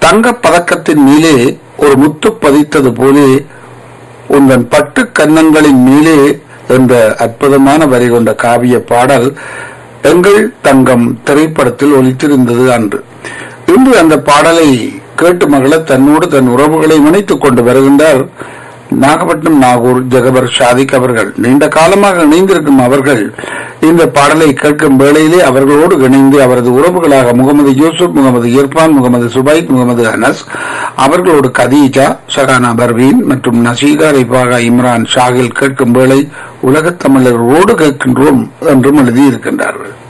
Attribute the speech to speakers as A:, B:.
A: தங்கப் பதக்கத்தின் மேலே ஒரு முத்து பதித்தது போலே உந்தன் பட்டு கன்னங்களின் மேலே என்ற அற்புதமான வரி கொண்ட காவிய பாடல் எங்கள் தங்கம் திரைப்படத்தில் ஒலித்திருந்தது அன்று இன்று அந்த பாடலை கேட்டு மகள தன்னோடு தன் உறவுகளை இணைத்துக் கொண்டு வருகின்றார் நாகப்பட்டினம் நாகூர் ஜெகபர் ஷாதிக் அவர்கள் நீண்ட காலமாக இணைந்திருக்கும் அவர்கள் இந்த பாடலை கேட்கும் வேளையிலே அவர்களோடு இணைந்து அவரது உறவுகளாக முகமது யூசுப் முகமது இர்பான் முகமது சுபைத் முகமது அனஸ் அவர்களோடு கதீஜா ஷகானா பர்வீன் மற்றும் நசீகா ரிபாகா இம்ரான் ஷாகில் கேட்கும் வேளை உலகத் தமிழர்களோடு கேட்கின்றோம் என்றும் எழுதியிருக்கின்றார்கள்